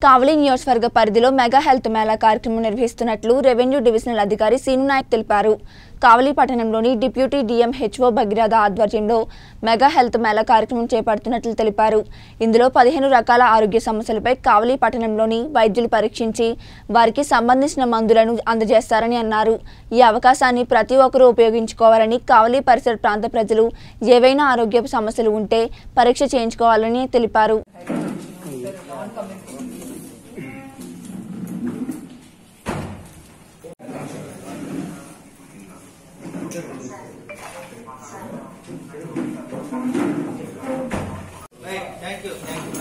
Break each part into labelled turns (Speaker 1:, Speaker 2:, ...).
Speaker 1: కావలి నియోజకవర్గ పరిధిలో mega health mela కార్యక్రమం నిర్వహిస్తున్నట్లు రెవెన్యూ డివిజనల్ అధికారి సీను నాయక్ తెలిపారు కావలి పట్టణంలోని డిప్యూటీ డిఎం హెచ్ఓ భగీరథ ఆధ్వర్యంలో మెగా హెల్త్ మేళా కార్యక్రమం చేపడుతున్నట్లు తెలిపారు ఇందులో పదిహేను రకాల ఆరోగ్య సమస్యలపై కావలి పట్టణంలోని వైద్యులు పరీక్షించి వారికి సంబంధించిన మందులను అందజేస్తారని అన్నారు ఈ అవకాశాన్ని ప్రతి ఒక్కరూ ఉపయోగించుకోవాలని కావలి పరిసర ప్రాంత ప్రజలు ఏవైనా ఆరోగ్య సమస్యలు ఉంటే పరీక్ష చేయించుకోవాలని తెలిపారు
Speaker 2: థ్యాంక్ యూ థ్యాంక్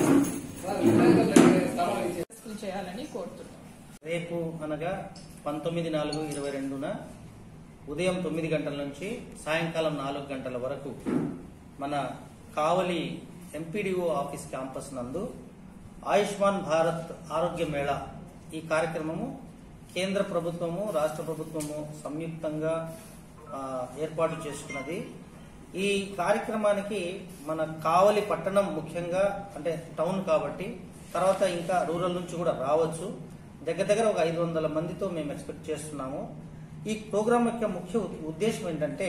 Speaker 2: యూ
Speaker 3: సక్సెస్ఫుల్ చేయాలని కోరుతున్నాం
Speaker 2: రేపు అనగా పంతొమ్మిది నాలుగు ఇరవై రెండున ఉదయం తొమ్మిది గంటల నుంచి సాయంకాలం నాలుగు గంటల వరకు మన కావలి ఎంపీడీఓ ఆఫీస్ క్యాంపస్ నందు ఆయుష్మాన్ భారత్ ఆరోగ్య మేళా ఈ కార్యక్రమము కేంద్ర ప్రభుత్వము రాష్ట్ర ప్రభుత్వము సంయుక్తంగా ఆ, ఏర్పాటు చేసుకున్నది ఈ కార్యక్రమానికి మన కావలి పట్టణం ముఖ్యంగా అంటే టౌన్ కాబట్టి తర్వాత ఇంకా రూరల్ నుంచి కూడా రావచ్చు దగ్గర దగ్గర ఒక ఐదు వందల మందితో మేము ఎక్స్పెక్ట్ చేస్తున్నాము ఈ ప్రోగ్రాం యొక్క ముఖ్య ఉ- ఉద్దేశం ఏంటంటే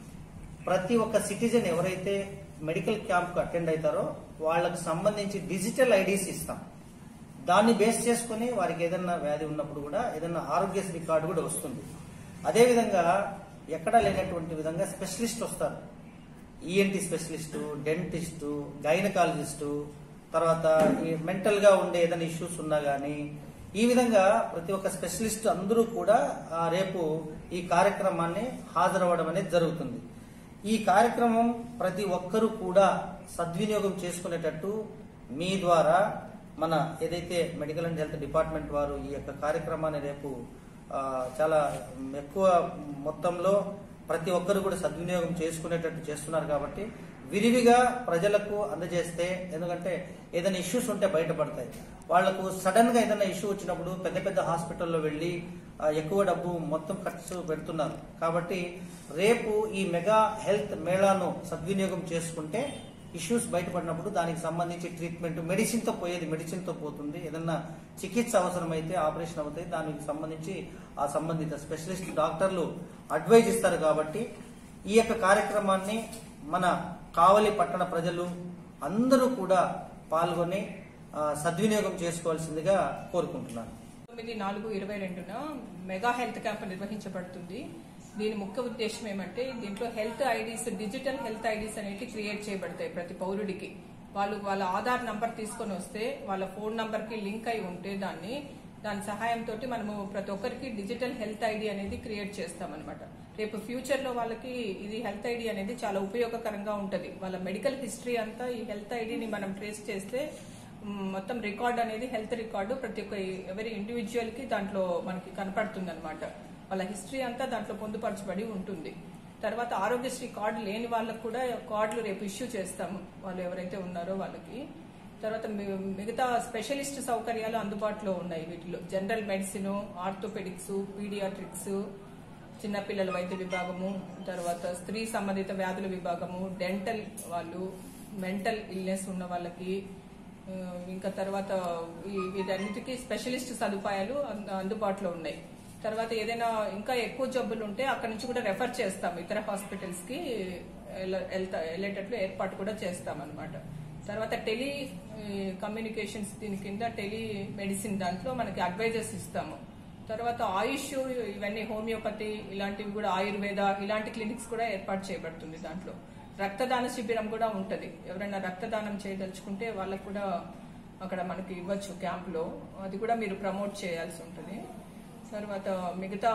Speaker 2: ప్రతి ఒక్క సిటిజన్ ఎవరైతే మెడికల్ క్యాంప్ కు అటెండ్ అవుతారో వాళ్ళకు సంబంధించి డిజిటల్ ఐడీస్ ఇస్తాం దాన్ని బేస్ చేసుకుని వారికి ఏదైనా వ్యాధి ఉన్నప్పుడు కూడా ఏదైనా ఆరోగ్యశ్రీ కార్డు కూడా వస్తుంది అదేవిధంగా ఎక్కడా లేనటువంటి విధంగా స్పెషలిస్ట్ వస్తారు ఈఎన్టీ స్పెషలిస్టు డెంటిస్టు గైనకాలజిస్టు తర్వాత ఈ మెంటల్ గా ఉండే ఏదైనా ఇష్యూస్ ఉన్నా గానీ ఈ విధంగా ప్రతి ఒక్క స్పెషలిస్ట్ అందరూ కూడా ఆ, రేపు ఈ కార్యక్రమాన్ని హాజరవ్వడం అనేది జరుగుతుంది ఈ కార్యక్రమం ప్రతి ఒక్కరూ కూడా సద్వినియోగం చేసుకునేటట్టు మీ ద్వారా మన ఏదైతే మెడికల్ అండ్ హెల్త్ డిపార్ట్మెంట్ వారు ఈ యొక్క కార్యక్రమాన్ని రేపు ఆ, చాలా ఎక్కువ మొత్తంలో ప్రతి ఒక్కరు కూడా సద్వినియోగం చేసుకునేటట్టు చేస్తున్నారు కాబట్టి విరివిగా ప్రజలకు అందజేస్తే ఎందుకంటే ఏదైనా ఇష్యూస్ ఉంటే బయటపడతాయి వాళ్లకు సడన్ గా ఏదైనా ఇష్యూ వచ్చినప్పుడు పెద్ద పెద్ద హాస్పిటల్లో వెళ్లి ఆ, ఎక్కువ డబ్బు మొత్తం ఖర్చు పెడుతున్నారు కాబట్టి రేపు ఈ మెగా హెల్త్ మేళాను సద్వినియోగం చేసుకుంటే ఇష్యూస్ బయటపడినప్పుడు దానికి సంబంధించి ట్రీట్మెంట్ మెడిసిన్ తో పోయేది మెడిసిన్ తో పోతుంది ఏదన్నా చికిత్స అవసరమైతే ఆపరేషన్ అవుతాయి దానికి సంబంధించి ఆ సంబంధిత స్పెషలిస్ట్ డాక్టర్లు అడ్వైజ్ ఇస్తారు కాబట్టి ఈ యొక్క కార్యక్రమాన్ని మన కావలి పట్టణ ప్రజలు అందరూ కూడా పాల్గొని ఆ, సద్వినియోగం చేసుకోవాల్సిందిగా కోరుకుంటున్నాను
Speaker 3: తొమ్మిది నాలుగు ఇరవై రెండున మెగా హెల్త్ క్యాంప్ నిర్వహించబడుతుంది దీని ముఖ్య ఉద్దేశం ఏమంటే దీంట్లో health IDs digital health IDs అనేవి క్రియేట్ చేయబడతాయి ప్రతి పౌరుడికి వాళ్ళు వాళ్ళ ఆధార్ నంబర్ తీసుకొని వస్తే వాళ్ళ ఫోన్ నంబర్ కి లింక్ అయి ఉంటే దాన్ని దాని సహాయంతో మనము ప్రతి ఒక్కరికి డిజిటల్ హెల్త్ ఐడి అనేది క్రియేట్ చేస్తామన్నమాట రేపు ఫ్యూచర్ లో వాళ్ళకి ఇది హెల్త్ ఐడి అనేది చాలా ఉపయోగకరంగా ఉంటది వాళ్ళ మెడికల్ హిస్టరీ అంతా ఈ హెల్త్ ఐడిని మనం ట్రేస్ చేస్తే మ్, మొత్తం రికార్డ్ అనేది హెల్త్ రికార్డు ప్రతి ఒక్క ఎవరి ఇండివిజువల్ కి దాంట్లో మనకి కనపడుతుంది అనమాట వాళ్ళ హిస్టరీ అంతా దాంట్లో పొందుపరచబడి ఉంటుంది తర్వాత ఆరోగ్యశ్రీ కార్డు లేని వాళ్ళకు కూడా కార్డులు రేపు ఇష్యూ చేస్తాము వాళ్ళు ఎవరైతే ఉన్నారో వాళ్ళకి తర్వాత మి- మిగతా స్పెషలిస్ట్ సౌకర్యాలు అందుబాటులో ఉన్నాయి వీటిలో జనరల్ మెడిసిన్ ఆర్థోపెడిక్స్ పీడియాట్రిక్స్ చిన్నపిల్లల వైద్య విభాగము తర్వాత స్త్రీ సంబంధిత వ్యాధుల విభాగము డెంటల్ వాళ్ళు మెంటల్ ఇల్నెస్ ఉన్న వాళ్ళకి ఆ, ఇంకా తర్వాత ఈ- వీటన్నిటికీ స్పెషలిస్ట్ సదుపాయాలు అంద- అందుబాటులో ఉన్నాయి తర్వాత ఏదైనా ఇంకా ఎక్కువ జబ్బులు ఉంటే అక్కడ నుంచి కూడా రెఫర్ చేస్తాం ఇతర హాస్పిటల్స్ కి వెళ్ళ- వెళ్తా- వెళ్ళేటట్లు ఏర్పాటు కూడా చేస్తాం అనమాట తర్వాత టెలి కమ్యూనికేషన్స్ దీని కింద టెలి మెడిసిన్ దాంట్లో మనకి అడ్వైజర్స్ ఇస్తాము తర్వాత ఆయుష్ ఇవన్నీ హోమియోపతి ఇలాంటివి కూడా ఆయుర్వేద ఇలాంటి క్లినిక్స్ కూడా ఏర్పాటు చేయబడుతుంది దాంట్లో రక్తదాన శిబిరం కూడా ఉంటది ఎవరైనా రక్తదానం చేయదలుచుకుంటే వాళ్ళకు కూడా అక్కడ మనకి ఇవ్వచ్చు క్యాంపులో అది కూడా మీరు ప్రమోట్ చేయాల్సి ఉంటుంది తర్వాత మిగతా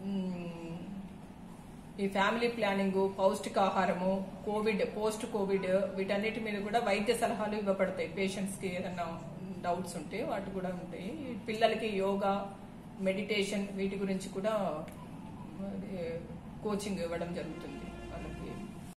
Speaker 3: మ్, ఈ ఫ్యామిలీ ప్లానింగ్ పౌష్టికాహారము కోవిడ్ పోస్ట్ కోవిడ్ వీటన్నిటి మీద కూడా వైద్య సలహాలు ఇవ్వబడతాయి పేషెంట్స్ కి ఏదైనా డౌట్స్ ఉంటే వాటి కూడా ఉంటాయి పిల్లలకి యోగా మెడిటేషన్ వీటి గురించి కూడా కోచింగ్ ఇవ్వడం జరుగుతుంది